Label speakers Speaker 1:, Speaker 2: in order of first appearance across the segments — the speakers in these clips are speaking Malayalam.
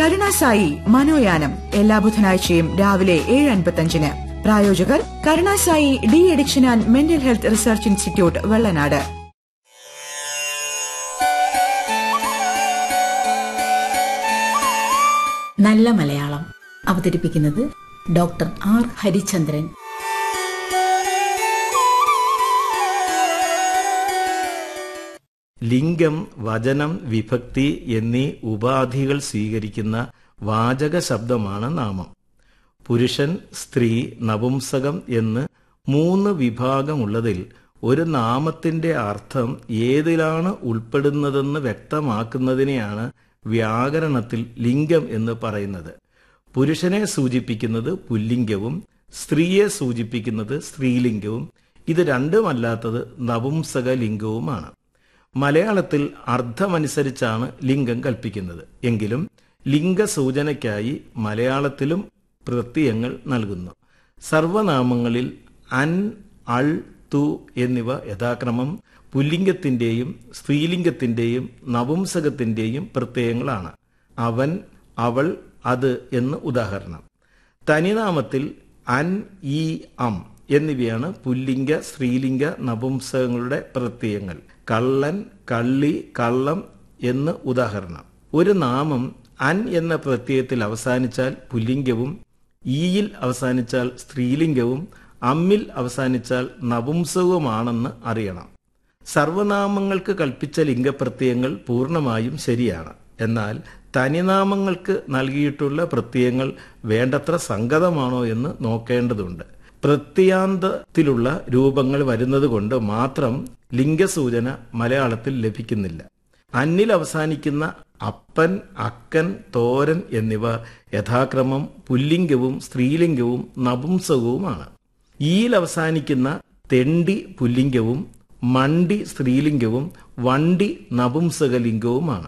Speaker 1: കരുണാസായി മനോയാനം എല്ലാ ബുധനാഴ്ചയും രാവിലെ ഏഴ് അൻപത്തഞ്ചിന് പ്രായോജകർ Karunasai de addiction and mental health research institute Vellanad
Speaker 2: നല്ല മലയാളം അവതരിപ്പിക്കുന്നത് ഡോക്ടർ ആർ ഹരിചന്ദ്രൻ
Speaker 3: ലിംഗം വചനം വിഭക്തി എന്നീ ഉപാധികൾ സ്വീകരിക്കുന്ന വാചക ശബ്ദമാണ് നാമം പുരുഷൻ സ്ത്രീ നപുംസകം എന്ന് മൂന്ന് വിഭാഗമുള്ളതിൽ ഒരു നാമത്തിന്റെ അർത്ഥം ഏതിലാണ് ഉൾപ്പെടുന്നതെന്ന് വ്യക്തമാക്കുന്നതിനെയാണ് വ്യാകരണത്തിൽ ലിംഗം എന്ന് പറയുന്നത് പുരുഷനെ സൂചിപ്പിക്കുന്നത് പുല്ലിംഗവും സ്ത്രീയെ സൂചിപ്പിക്കുന്നത് സ്ത്രീലിംഗവും ഇത് രണ്ടുമല്ലാത്തത് നപുംസക ലിംഗവുമാണ് മലയാളത്തിൽ അർത്ഥമനുസരിച്ചാണ് ലിംഗം കൽപ്പിക്കുന്നത് എങ്കിലും ലിംഗസൂചനയ്ക്കായി മലയാളത്തിലും പ്രത്യയങ്ങൾ നൽകുന്നു സർവനാമങ്ങളിൽ അൻ അൾ തു എന്നിവ യഥാക്രമം പുല്ലിംഗത്തിന്റെയും സ്ത്രീലിംഗത്തിന്റെയും നപുംസകത്തിന്റെയും പ്രത്യയങ്ങളാണ് അവൻ അവൾ അത് എന്ന് ഉദാഹരണം തനിനാമത്തിൽ അൻ ഈ അം എന്നിവയാണ് പുല്ലിംഗ സ്ത്രീലിംഗ നപുംസകങ്ങളുടെ പ്രത്യയങ്ങൾ കള്ളൻ കള്ളി കള്ളം എന്ന് ഉദാഹരണം ഒരു നാമം അൻ എന്ന പ്രത്യയത്തിൽ അവസാനിച്ചാൽ പുല്ലിംഗവും ഈയിൽ അവസാനിച്ചാൽ സ്ത്രീലിംഗവും അമ്മിൽ അവസാനിച്ചാൽ നപുംസകവുമാണെന്ന് അറിയണം സർവനാമങ്ങൾക്ക് കൽപ്പിച്ച ലിംഗപ്രത്യയങ്ങൾ പൂർണ്ണമായും ശരിയാണ് എന്നാൽ തനിനാമങ്ങൾക്ക് നൽകിയിട്ടുള്ള പ്രത്യയങ്ങൾ വേണ്ടത്ര സംഗതമാണോ എന്ന് നോക്കേണ്ടതുണ്ട് പ്രത്യാന്തത്തിലുള്ള രൂപങ്ങൾ വരുന്നത് കൊണ്ട് മാത്രം ലിംഗസൂചന മലയാളത്തിൽ ലഭിക്കുന്നില്ല അന്നിൽ അവസാനിക്കുന്ന അപ്പൻ അക്കൻ തോരൻ എന്നിവ യഥാക്രമം പുല്ലിംഗവും സ്ത്രീലിംഗവും നപുംസകവുമാണ് ഈയിൽ അവസാനിക്കുന്ന തെണ്ടി പുല്ലിംഗവും മണ്ടി സ്ത്രീലിംഗവും വണ്ടി നപുംസകലിംഗവുമാണ്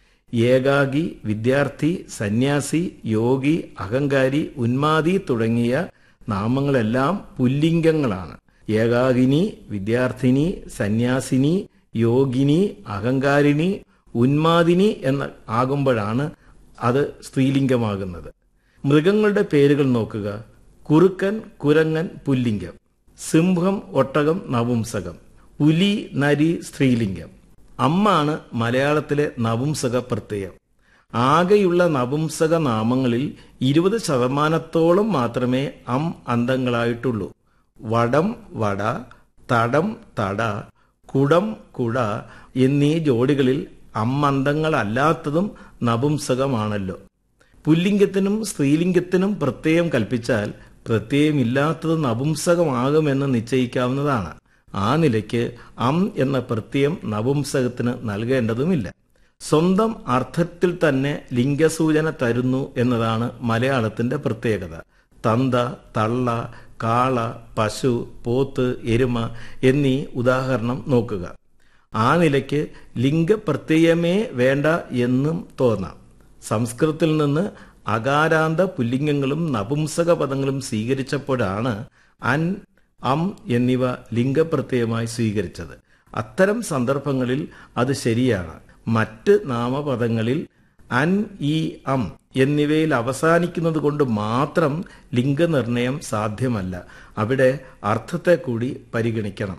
Speaker 3: ഏകാഗി വിദ്യാർത്ഥി സന്യാസി യോഗി അഹങ്കാരി ഉന്മാദി തുടങ്ങിയ നാമങ്ങളെല്ലാം പുല്ലിംഗങ്ങളാണ് ഏകാകിനി വിദ്യാർത്ഥിനി സന്യാസിനി യോഗിനി അഹങ്കാരിണി ഉന്മാദിനി എന്ന ആകുമ്പോഴാണ് അത് സ്ത്രീലിംഗമാകുന്നത് മൃഗങ്ങളുടെ പേരുകൾ നോക്കുക കുറുക്കൻ കുരങ്ങൻ പുല്ലിംഗം സിംഹം ഒട്ടകം നപുംസകം പുലി നരി സ്ത്രീലിംഗം അമ്മാണ് മലയാളത്തിലെ നപുംസക പ്രത്യയം ആകെയുള്ള നപുംസക നാമങ്ങളിൽ ഇരുപത് ശതമാനത്തോളം മാത്രമേ അം അന്തങ്ങളായിട്ടുള്ളൂ വടം വട തടം തട കുടം കുട എന്നീ ജോഡികളിൽ അമ്മന്തങ്ങളല്ലാത്തതും നപുംസകമാണല്ലോ പുല്ലിംഗത്തിനും സ്ത്രീലിംഗത്തിനും പ്രത്യയം കൽപ്പിച്ചാൽ പ്രത്യയമില്ലാത്തത് നപുംസകമാകുമെന്ന് നിശ്ചയിക്കാവുന്നതാണ് ആ നിലയ്ക്ക് അം എന്ന പ്രത്യയം നപുംസകത്തിന് നൽകേണ്ടതുമില്ല സ്വന്തം അർത്ഥത്തിൽ തന്നെ ലിംഗസൂചന തരുന്നു എന്നതാണ് മലയാളത്തിന്റെ പ്രത്യേകത തന്ത തള്ള കാള പശു പോത്ത് എരുമ എന്നീ ഉദാഹരണം നോക്കുക ആ നിലയ്ക്ക് ലിംഗപ്രത്യയമേ വേണ്ട എന്നും തോന്നാം സംസ്കൃതത്തിൽ നിന്ന് അകാരാന്ത പുല്ലിംഗങ്ങളും നപുംസക പദങ്ങളും സ്വീകരിച്ചപ്പോഴാണ് അൻ അം എന്നിവ ലിംഗപ്രത്യയമായി സ്വീകരിച്ചത് അത്തരം സന്ദർഭങ്ങളിൽ അത് ശരിയാണ് മറ്റ് നാമപദങ്ങളിൽ അൻ ഈ അം എന്നിവയിൽ അവസാനിക്കുന്നത് കൊണ്ട് മാത്രം ലിംഗനിർണയം സാധ്യമല്ല അവിടെ അർത്ഥത്തെ കൂടി പരിഗണിക്കണം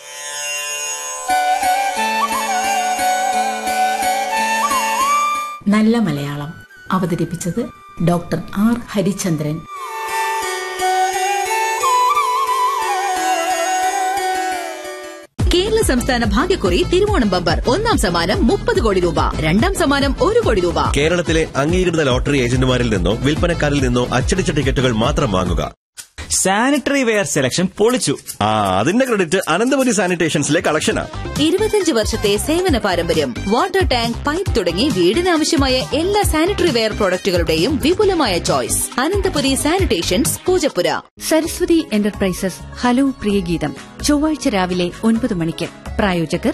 Speaker 2: നല്ല മലയാളം അവതരിപ്പിച്ചത് ഡോക്ടർ ആർ ഹരിചന്ദ്രൻ
Speaker 4: കേരള സംസ്ഥാന ഭാഗ്യക്കുറി തിരുവോണം ബമ്പർ ഒന്നാം സമ്മാനം മുപ്പത് കോടി രൂപ രണ്ടാം സമ്മാനം ഒരു കോടി രൂപ
Speaker 5: കേരളത്തിലെ അംഗീകൃത ലോട്ടറി ഏജന്റുമാരിൽ നിന്നോ വിൽപ്പനക്കാരിൽ നിന്നോ അച്ചടിച്ച ടിക്കറ്റുകൾ മാത്രം വാങ്ങുക
Speaker 6: സാനിറ്ററി വെയർ സെലക്ഷൻ പൊളിച്ചു
Speaker 5: ആ അതിന്റെ ക്രെഡിറ്റ് അനന്തപുരി സാനിറ്റേഷൻസിലെ കളക്ഷനാ
Speaker 4: ഇരുപത്തിയഞ്ച് വർഷത്തെ സേവന പാരമ്പര്യം വാട്ടർ ടാങ്ക് പൈപ്പ് തുടങ്ങി വീടിന് ആവശ്യമായ എല്ലാ സാനിറ്ററി വെയർ പ്രോഡക്റ്റുകളുടെയും വിപുലമായ choice Ananthapuri sanitations Poojappura
Speaker 7: Saraswathi enterprises hello Priyageetham ചൊവ്വാഴ്ച രാവിലെ ഒൻപത് മണിക്ക് പ്രായോജകർ